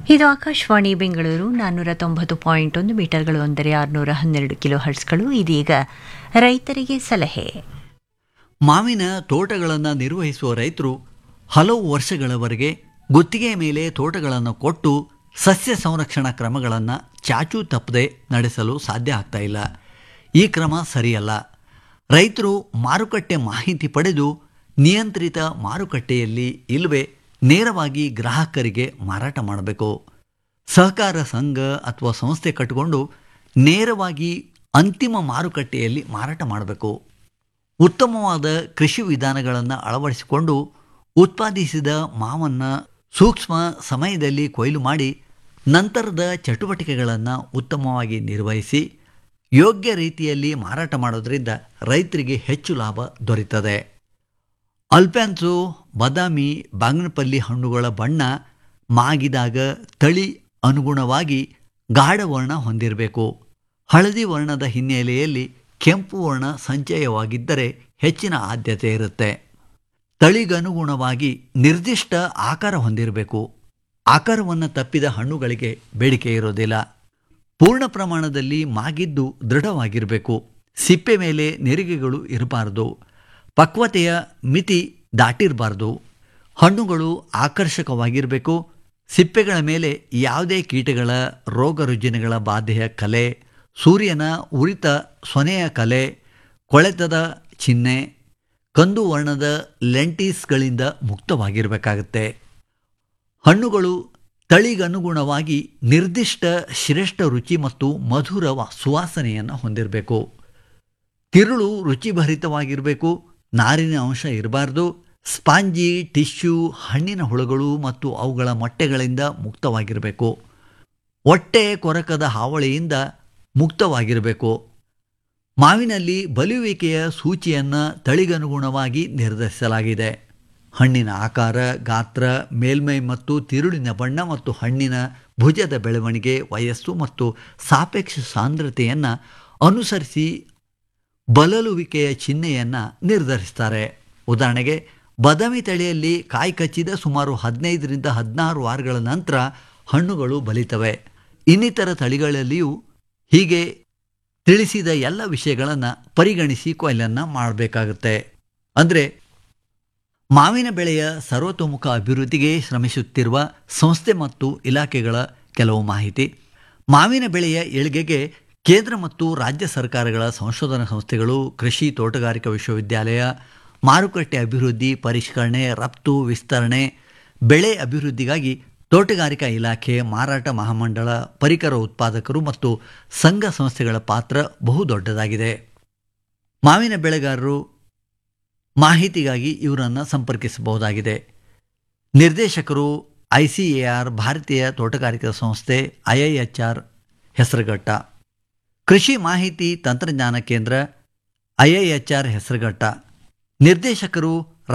ಇದು ಆಕಾಶವಾಣಿ ಬೆಂಗಳೂರು ನಾನ್ನೂರ ತೊಂಬತ್ತು ಪಾಯಿಂಟ್ ಒಂದು ಮೀಟರ್ಗಳು ಅಂದರೆ ಆರುನೂರ ಹನ್ನೆರಡು ಕಿಲೋ ಹರ್ಟ್ಸ್ಗಳು ಇದೀಗ ರೈತರಿಗೆ ಸಲಹೆ ಮಾವಿನ ತೋಟಗಳನ್ನು ನಿರ್ವಹಿಸುವ ರೈತರು ಹಲವು ವರ್ಷಗಳವರೆಗೆ ಗುತ್ತಿಗೆ ಮೇಲೆ ತೋಟಗಳನ್ನು ಕೊಟ್ಟು ಸಸ್ಯ ಸಂರಕ್ಷಣಾ ಕ್ರಮಗಳನ್ನು ಚಾಚೂ ತಪ್ಪದೆ ನಡೆಸಲು ಸಾಧ್ಯ ಆಗ್ತಾ ಇಲ್ಲ ಈ ಕ್ರಮ ಸರಿಯಲ್ಲ ರೈತರು ಮಾರುಕಟ್ಟೆ ಮಾಹಿತಿ ಪಡೆದು ನಿಯಂತ್ರಿತ ಮಾರುಕಟ್ಟೆಯಲ್ಲಿ ಇಲ್ಲವೇ ನೇರವಾಗಿ ಗ್ರಾಹಕರಿಗೆ ಮಾರಾಟ ಮಾಡಬೇಕು ಸಹಕಾರ ಸಂಘ ಅಥವಾ ಸಂಸ್ಥೆ ಕಟ್ಟಿಕೊಂಡು ನೇರವಾಗಿ ಅಂತಿಮ ಮಾರುಕಟ್ಟೆಯಲ್ಲಿ ಮಾರಾಟ ಮಾಡಬೇಕು ಉತ್ತಮವಾದ ಕೃಷಿ ವಿಧಾನಗಳನ್ನು ಅಳವಡಿಸಿಕೊಂಡು ಉತ್ಪಾದಿಸಿದ ಮಾವನ್ನು ಸೂಕ್ಷ್ಮ ಸಮಯದಲ್ಲಿ ಕೊಯ್ಲು ಮಾಡಿ ನಂತರದ ಚಟುವಟಿಕೆಗಳನ್ನು ಉತ್ತಮವಾಗಿ ನಿರ್ವಹಿಸಿ ಯೋಗ್ಯ ರೀತಿಯಲ್ಲಿ ಮಾರಾಟ ಮಾಡೋದರಿಂದ ರೈತರಿಗೆ ಹೆಚ್ಚು ಲಾಭ ದೊರೆಯುತ್ತದೆ ಅಲ್ಪ್ಯಾನ್ಸು ಬಾದಾಮಿ ಬಾಂಗನಪಲ್ಲಿ ಹಣ್ಣುಗಳ ಬಣ್ಣ ಮಾಗಿದಾಗ ತಳಿ ಅನುಗುಣವಾಗಿ ಗಾಢ ವರ್ಣ ಹೊಂದಿರಬೇಕು ಹಳದಿ ವರ್ಣದ ಹಿನ್ನೆಲೆಯಲ್ಲಿ ಕೆಂಪು ವರ್ಣ ಸಂಚಯವಾಗಿದ್ದರೆ ಹೆಚ್ಚಿನ ಆದ್ಯತೆ ಇರುತ್ತೆ ತಳಿಗನುಗುಣವಾಗಿ ನಿರ್ದಿಷ್ಟ ಆಕಾರ ಹೊಂದಿರಬೇಕು ಆಕಾರವನ್ನು ತಪ್ಪಿದ ಹಣ್ಣುಗಳಿಗೆ ಬೇಡಿಕೆ ಇರೋದಿಲ್ಲ ಪೂರ್ಣ ಪ್ರಮಾಣದಲ್ಲಿ ಮಾಗಿದ್ದು ದೃಢವಾಗಿರಬೇಕು ಸಿಪ್ಪೆ ಮೇಲೆ ನೆರಿಗೆಗಳು ಇರಬಾರ್ದು ಪಕ್ವತೆಯ ಮಿತಿ ದಾಟಿರಬಾರ್ದು ಹಣ್ಣುಗಳು ಆಕರ್ಷಕವಾಗಿರಬೇಕು ಸಿಪ್ಪೆಗಳ ಮೇಲೆ ಯಾವುದೇ ಕೀಟಗಳ ರೋಗ ರುಜಿನಗಳ ಬಾಧೆಯ ಕಲೆ ಸೂರ್ಯನ ಉರಿತ ಸೊನೆಯ ಕಲೆ ಕೊಳೆತದ ಚಿಹ್ನೆ ಕಂದು ವರ್ಣದ ಲೆಂಟೀಸ್ಗಳಿಂದ ಮುಕ್ತವಾಗಿರಬೇಕಾಗತ್ತೆ ಹಣ್ಣುಗಳು ತಳಿಗನುಗುಣವಾಗಿ ನಿರ್ದಿಷ್ಟ ಶ್ರೇಷ್ಠ ರುಚಿ ಮತ್ತು ಮಧುರ ವ- ಸುವಾಸನೆಯನ್ನು ಹೊಂದಿರಬೇಕು ತಿರುಳು ರುಚಿಭರಿತವಾಗಿರಬೇಕು ನಾರಿನ ಅಂಶ ಇರಬಾರ್ದು ಸ್ಪಾಂಜಿ ಟಿಶ್ಯೂ ಹಣ್ಣಿನ ಹುಳುಗಳು ಮತ್ತು ಅವುಗಳ ಮೊಟ್ಟೆಗಳಿಂದ ಮುಕ್ತವಾಗಿರಬೇಕು ಹೊಟ್ಟೆ ಕೊರಕದ ಹಾವಳಿಯಿಂದ ಮುಕ್ತವಾಗಿರಬೇಕು ಮಾವಿನಲ್ಲಿ ಬಲಿಯುವಿಕೆಯ ಸೂಚಿಯನ್ನು ತಳಿಗನುಗುಣವಾಗಿ ನಿರ್ಧರಿಸಲಾಗಿದೆ ಹಣ್ಣಿನ ಆಕಾರ ಗಾತ್ರ ಮೇಲ್ಮೈ ಮತ್ತು ತಿರುಳಿನ ಬಣ್ಣ ಮತ್ತು ಹಣ್ಣಿನ ಭುಜದ ಬೆಳವಣಿಗೆ ವಯಸ್ಸು ಮತ್ತು ಸಾಪೇಕ್ಷ ಸಾಂದ್ರತೆಯನ್ನು ಅನುಸರಿಸಿ ಬಲಲುವಿಕೆಯ ಚಿಹ್ನೆಯನ್ನು ನಿರ್ಧರಿಸ್ತಾರೆ ಉದಾಹರಣೆಗೆ ಬದಾಮಿ ತಳಿಯಲ್ಲಿ ಕಾಯಿ ಕಚ್ಚಿದ ಸುಮಾರು ಹದಿನೈದರಿಂದ ಹದಿನಾರು ವಾರಗಳ ನಂತರ ಹಣ್ಣುಗಳು ಬಲಿತವೆ ಇನ್ನಿತರ ತಳಿಗಳಲ್ಲಿಯೂ ಹೀಗೆ ತಿಳಿಸಿದ ಎಲ್ಲ ವಿಷಯಗಳನ್ನು ಪರಿಗಣಿಸಿ ಕೊಯ್ಲನ್ನು ಮಾಡಬೇಕಾಗುತ್ತೆ ಅಂದರೆ ಮಾವಿನ ಬೆಳೆಯ ಸರ್ವತೋಮುಖ ಅಭಿವೃದ್ಧಿಗೆ ಶ್ರಮಿಸುತ್ತಿರುವ ಸಂಸ್ಥೆ ಮತ್ತು ಇಲಾಖೆಗಳ ಕೆಲವು ಮಾಹಿತಿ ಮಾವಿನ ಬೆಳೆಯ ಏಳಿಗೆಗೆ ಕೇಂದ್ರ ಮತ್ತು ರಾಜ್ಯ ಸರ್ಕಾರಗಳ ಸಂಶೋಧನಾ ಸಂಸ್ಥೆಗಳು ಕೃಷಿ ತೋಟಗಾರಿಕಾ ವಿಶ್ವವಿದ್ಯಾಲಯ ಮಾರುಕಟ್ಟೆ ಅಭಿವೃದ್ಧಿ ಪರಿಷ್ಕರಣೆ ರಫ್ತು ವಿಸ್ತರಣೆ ಬೆಳೆ ಅಭಿವೃದ್ಧಿಗಾಗಿ ತೋಟಗಾರಿಕಾ ಇಲಾಖೆ ಮಾರಾಟ ಮಹಾಮಂಡಳ ಪರಿಕರ ಉತ್ಪಾದಕರು ಮತ್ತು ಸಂಘ ಸಂಸ್ಥೆಗಳ ಪಾತ್ರ ಬಹುದೊಡ್ಡದಾಗಿದೆ ಮಾವಿನ ಬೆಳೆಗಾರರು ಮಾಹಿತಿಗಾಗಿ ಇವರನ್ನು ಸಂಪರ್ಕಿಸಬಹುದಾಗಿದೆ ನಿರ್ದೇಶಕರು ಐ ಸಿ ಎ ಆರ್ ಭಾರತೀಯ ತೋಟಗಾರಿಕಾ ಸಂಸ್ಥೆ I I H R Hesaraghatta ಕೃಷಿ ಮಾಹಿತಿ ತಂತ್ರಜ್ಞಾನ ಕೇಂದ್ರ I I H R Hesaraghatta ನಿರ್ದೇಶಕರು